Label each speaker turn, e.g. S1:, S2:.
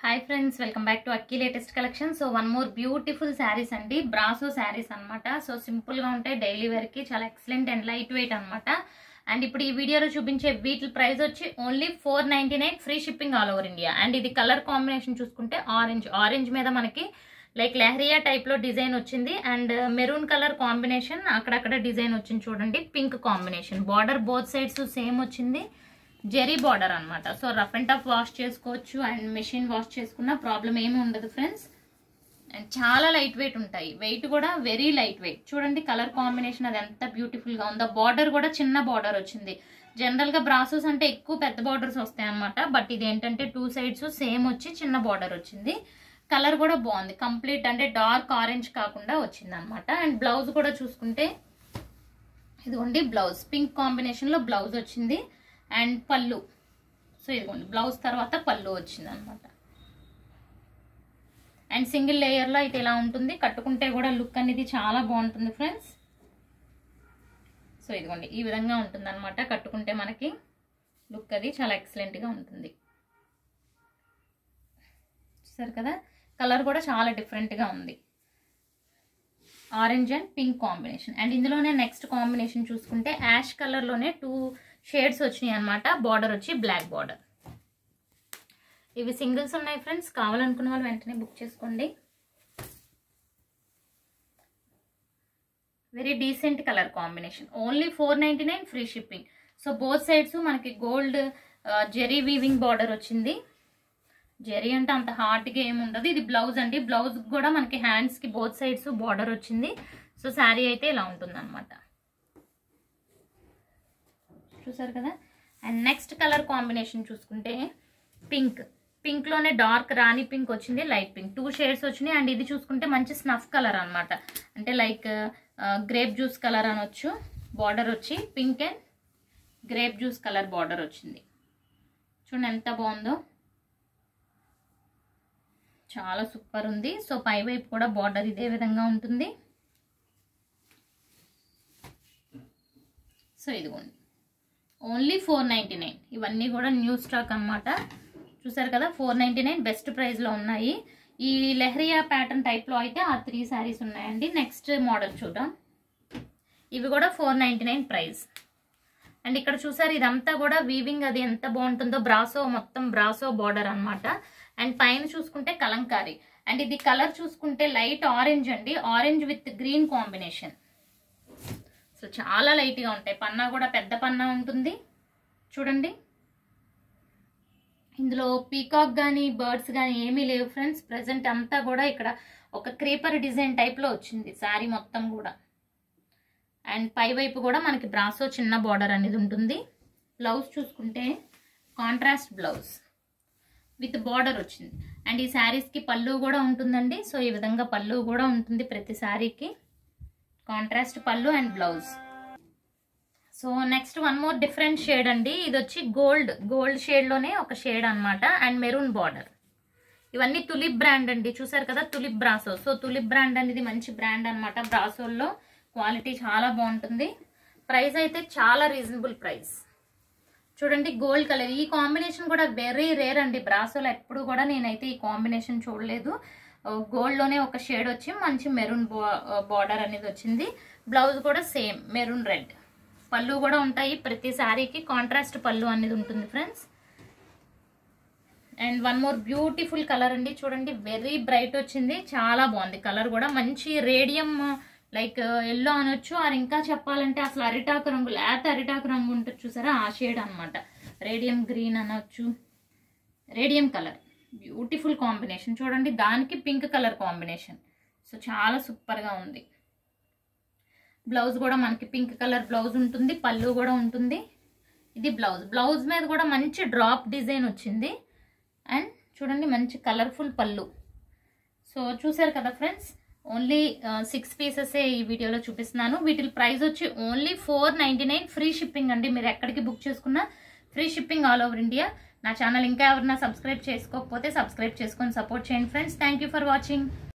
S1: hi friends welcome back to Akki latest collection so one more beautiful sarees అండి బ్రాసో శారీస్ అన్నమాట so simple గా ఉంటాయి daily wear కి చాలా ఎక్సలెంట్ అండ్ లైట్ వెయిట్ అన్నమాట అండ్ ఇప్పుడు ఈ వీడియోలో చూపించే వీటి ప్రైస్ వచ్చి only four ninety nine free shipping all over India and ఇది కలర్ కాంబినేషన్ చూసుకుంటే ఆరెంజ్ ఆరెంజ్ మీద మనకి లైక్ లెహరియా టైప్ లో డిజైన్ వచ్చింది అండ్ మెరూన్ కలర్ కాంబినేషన్ అక్కడక్కడ డిజైన్ వచ్చింది చూడండి pink combination border both sides same వచ్చింది జెరీ బార్డర్ అన్నమాట so rough and tough wash చేసుకోవచ్చు అండ్ మెషిన్ వాష్ చేసుకున్న ప్రాబ్లం ఏమీ ఉండదు ఫ్రెండ్స్ అండ్ చాలా లైట్ వెయిట్ ఉంటాయి వెయిట్ కూడా వెరీ లైట్ వెయిట్ చూడండి కలర్ కాంబినేషన్ అది ఎంత బ్యూటిఫుల్ గా ఉందో బార్డర్ కూడా చిన్న బార్డర్ వచ్చింది జనరల్ గా బ్రాసెస్ అంటే ఎక్కువ పెద్ద బార్డర్స్ వస్తాయి అనమాట బట్ ఇది ఏంటంటే టూ సైడ్స్ సేమ్ వచ్చి చిన్న బార్డర్ వచ్చింది కలర్ కూడా బాగుంది కంప్లీట్ అంటే డార్క్ ఆరెంజ్ కాకుండా వచ్చింది అనమాట అండ్ బ్లౌజ్ కూడా చూసుకుంటే ఇదిగోండి బ్లౌజ్ పింక్ కాంబినేషన్ లో బ్లౌజ్ వచ్చింది అండ్ పళ్ళు సో ఇదిగోండి బ్లౌజ్ తర్వాత పళ్ళు వచ్చింది అనమాట అండ్ సింగిల్ లేయర్లో అయితే ఇలా ఉంటుంది కట్టుకుంటే కూడా లుక్ అనేది చాలా బాగుంటుంది ఫ్రెండ్స్ సో ఇదిగోండి ఈ విధంగా ఉంటుంది అనమాట కట్టుకుంటే మనకి లుక్ అది చాలా ఎక్సలెంట్గా ఉంటుంది చూసారు కదా కలర్ కూడా చాలా డిఫరెంట్గా ఉంది orange and pink combination and ఇందులోనే నెక్స్ట్ కాంబినేషన్ చూసుకుంటే యాష్ కలర్లోనే టూ షేడ్స్ వచ్చినాయి అనమాట బార్డర్ వచ్చి బ్లాక్ బార్డర్ ఇవి సింగిల్స్ ఉన్నాయి ఫ్రెండ్స్ కావాలనుకున్న వాళ్ళు వెంటనే బుక్ చేసుకోండి very decent colour combination only four ninety nine free shipping so both sides మనకి గోల్డ్ జెరీ వీవింగ్ బార్డర్ వచ్చింది జెరీ అంటే అంత హార్డ్గా ఏమి ఉండదు ఇది బ్లౌజ్ అండి బ్లౌజ్ కూడా మనకి హ్యాండ్స్కి బోత్ సైడ్స్ బార్డర్ వచ్చింది సో శారీ అయితే ఇలా ఉంటుంది అనమాట చూసారు కదా అండ్ నెక్స్ట్ కలర్ కాంబినేషన్ చూసుకుంటే పింక్ పింక్లోనే డార్క్ రాణి పింక్ వచ్చింది లైట్ పింక్ టూ షేడ్స్ వచ్చినాయి అండ్ ఇది చూసుకుంటే మంచి స్నఫ్ కలర్ అనమాట అంటే లైక్ గ్రేప్ జ్యూస్ కలర్ అనొచ్చు బార్డర్ వచ్చి pink and grape juice colour border వచ్చింది చూడండి ఎంత బాగుందో చాలా సూపర్ ఉంది సో పై వైపు కూడా బార్డర్ ఇదే విధంగా ఉంటుంది సో ఇదిగోండి ఓన్లీ ఫోర్ నైంటీ నైన్ ఇవన్నీ కూడా న్యూ స్టాక్ అనమాట చూసారు కదా ఫోర్ నైంటీ నైన్ బెస్ట్ ప్రైస్లో ఉన్నాయి ఈ లెహరియా ప్యాటర్న్ టైప్లో అయితే ఆ త్రీ శారీస్ ఉన్నాయండి నెక్స్ట్ మోడల్ చూద్దాం ఇవి కూడా four ninety nine price and ఇక్కడ చూసారు ఇదంతా కూడా వీవింగ్ అది ఎంత బాగుంటుందో బ్రాసో మొత్తం బ్రాసో బార్డర్ అనమాట అండ్ పైన చూసుకుంటే కలంకారీ అండ్ ఇది కలర్ చూసుకుంటే లైట్ ఆరెంజ్ అండి orange with green combination so చాలా లైట్గా ఉంటాయి పన్నా కూడా పెద్ద పన్నా ఉంటుంది చూడండి ఇందులో పీకాక్ కానీ బర్డ్స్ కానీ ఏమీ లేవు ఫ్రెండ్స్ ప్రజెంట్ అంతా కూడా ఇక్కడ ఒక క్రీపర్ డిజైన్ టైప్లో వచ్చింది శారీ మొత్తం కూడా అండ్ పై వైపు కూడా మనకి బ్రాసో చిన్న బార్డర్ అనేది ఉంటుంది బ్లౌజ్ చూసుకుంటే కాంట్రాస్ట్ బ్లౌజ్ విత్ బార్డర్ వచ్చింది అండ్ ఈ శారీస్కి పళ్ళు కూడా ఉంటుందండి సో ఈ విధంగా పళ్ళు కూడా ఉంటుంది ప్రతి శారీకి contrast pallu and blouse so next one more different shade అండి ఇది వచ్చి గోల్డ్ గోల్డ్ షేడ్లోనే ఒక షేడ్ అనమాట అండ్ మెరూన్ బార్డర్ ఇవన్నీ తులిప్ బ్రాండ్ అండి చూసారు కదా tulip brasso so tulip brand అనేది మంచి బ్రాండ్ అనమాట బ్రాసోల్లో క్వాలిటీ చాలా బాగుంటుంది ప్రైస్ అయితే చాలా రీజనబుల్ ప్రైస్ చూడండి గోల్డ్ కలర్ ఈ కాంబినేషన్ కూడా వెరీ రేర్ అండి బ్రాసోలో ఎప్పుడు కూడా నేనైతే ఈ కాంబినేషన్ చూడలేదు గోల్డ్లోనే ఒక షేడ్ వచ్చి మంచి మెరూన్ బార్డర్ అనేది వచ్చింది బ్లౌజ్ కూడా సేమ్ మెరూన్ రెడ్ పళ్ళు కూడా ఉంటాయి ప్రతి శారీకి కాంట్రాస్ట్ పళ్ళు అనేది ఉంటుంది friends and one more beautiful colour అండి చూడండి వెరీ బ్రైట్ వచ్చింది చాలా బాగుంది కలర్ కూడా మంచి రేడియం లైక్ ఎల్లో అనొచ్చు ఆర్ ఇంకా చెప్పాలంటే అసలు అరిటాకు రంగు లేత అరిటాకు రంగు ఉంటుంది చూసారా ఆ షేడ్ అనమాట రేడియం గ్రీన్ అనొచ్చు రేడియం కలర్ బ్యూటిఫుల్ కాంబినేషన్ చూడండి దానికి పింక్ కలర్ కాంబినేషన్ సో చాలా సూపర్గా ఉంది బ్లౌజ్ కూడా మనకి పింక్ కలర్ బ్లౌజ్ ఉంటుంది పళ్ళు కూడా ఉంటుంది ఇది బ్లౌజ్ బ్లౌజ్ మీద కూడా మంచి డ్రాప్ డిజైన్ వచ్చింది అండ్ చూడండి మంచి కలర్ఫుల్ పళ్ళు సో చూసారు కదా ఫ్రెండ్స్ ఓన్లీ సిక్స్ పీసెసే ఈ వీడియోలో చూపిస్తున్నాను వీటి ప్రైస్ వచ్చి only four ninety nine free shipping అండి మీరు ఎక్కడికి బుక్ చేసుకున్నా free shipping all over India నా ఛానల్ ఇంకా ఎవరైనా సబ్స్క్రైబ్ చేసుకోకపోతే సబ్స్క్రైబ్ చేసుకొని సపోర్ట్ చేయండి ఫ్రెండ్స్ థ్యాంక్ ఫర్ వాచింగ్